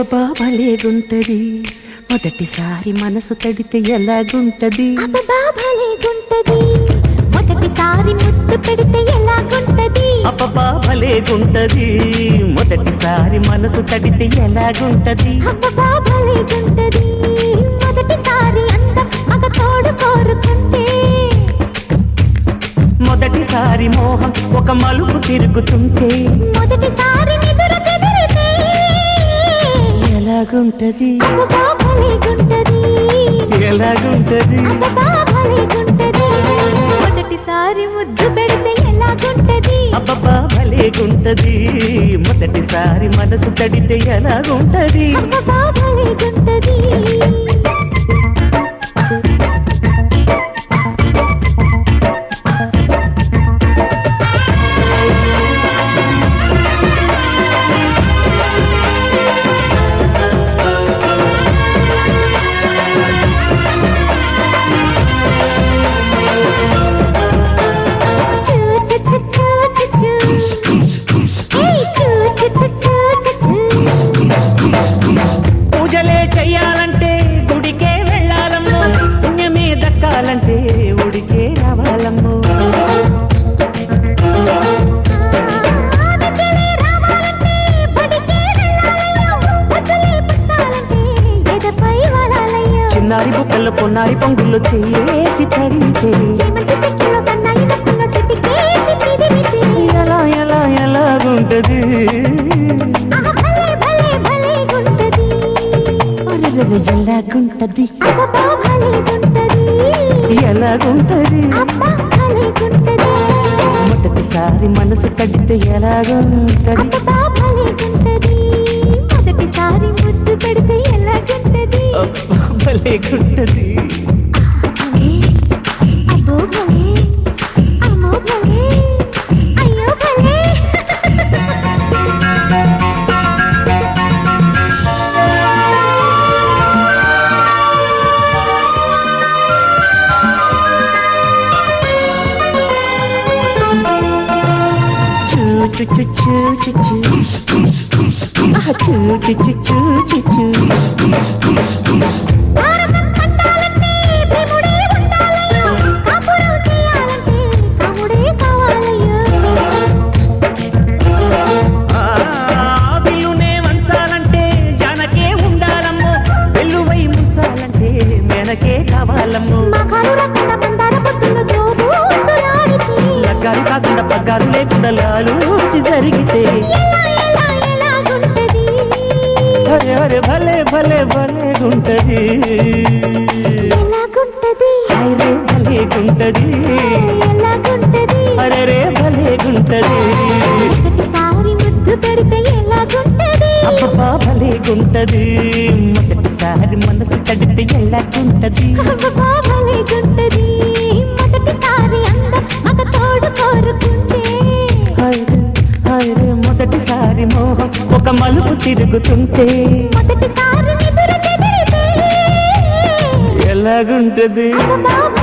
అబ్బబ్బా భలేగుంటది మొదటిసారి మనసు తడితే ఎలాగుంటది అబ్బబ్బా భలేగుంటది మొదటిసారి ముద్దు పెడితే ఎలాగుంటది అబ్బబ్బా భలేగుంటది మొదటిసారి మనసు తడితే ఎలాగుంటది అబ్బబ్బా భలేగుంటది మొదటిసారి అందం మగ తోడు కోరుకుంటే మొదటిసారి మోహం ఒక మలుపు తిరుగుతుంటే మొదటిసారి నిదుర చెదిరితే ఎలాగుంటది అబ్బబ్బా భలేగుంటది ఎలాగుంటది అబ్బబ్బా భలేగుంటది మొదటిసారి ముద్దు పెడితే ఎలాగుంటది అబ్బబ్బా భలేగుంటది మొదటిసారి మనసు తడితే ఎలాగుంటది అబ్బబ్బా భలేగుంటది చూ చూ చూ చూ చూ చూ ఏయ్ చూ చూ చూ చూ చూ పూజలే చెయ్యాలంటే గుడికే వెళ్ళాలమ్మో పుణ్యమే దక్కాలంటే ఉడికే రావాలమ్మో ఆమెకెళ్ళి రావాలంటే బడికే వెళ్ళాలయ్యో వదిలే పుచ్చాలంటే ఎదపై వాలాలయ్యో చిన్నారి బుక్కల్లో పొన్నారి పొంగుల్లో చేసి తడితే చేమంతి చెట్టులో సన్నాయి నక్కుల్లో చిటికేసి పిడిమితే ఎలా ఎలా ఎలాగుంటది ఆహా భలే భలే భలే గుంటది అరెరెరె, ఎలాగుంటది అబ్బా భలే గుంటది ఎలాగుంటది అబ్బా భలే గుంటది మొదటిసారి మనసు తడితే ఎలాగుంటది అబ్బా భలే గుంటది మొదటిసారి ముద్దు పెడితే ఎలాగుంటది అబ్బా, భలేగుంటది భలే అబ్బో భలే అమ్మో భలే అయ్యో భలే చూ చూ చూ చూ చూ చూ ఆహా, చూ చూ చూ చూ చూ చూ భారతం పండాలంటే భీముడే ఉండాలయ్యో కాపురం చేయాలంటే కాముడే కావాలయ్యో ఆ, విల్లునే వంచాలంటే జానకే ఉండాలమ్మో వెల్లువై ముంచాలంటే మెనకే కావాలమ్మో మగాడు రకన మందార పొత్తులు దోబూచులాడితే లగ్గారు కాకుండా పగ్గారు లేకుండా లాలూచి జరిగితే ఎలా ఎలా ఎలాగుంటది అరే అరే భలే భలే భలే గుంటది ఎలాగుంటది హైరే భలే గుంటది ఎలాగుంటది అరే రే భలే గుంటది మొదటిసారి ముద్దు పెడితే ఎలాగుంటది అబ్బబ్బా భలే గుంటది మొదటిసారి మనసు తడితే ఎలాగుంటది అబ్బబ్బా భలేగుంటది మొదటిసారి అందం మగ తోడు కోరుకుంటే హైరే హైరే మొదటిసారి మోహం ఒక మలుపు తిరుగుతుంటే మొదటిసారి నిదుర చెదిరితే ఎలాగుంటది అబ్బబ్బా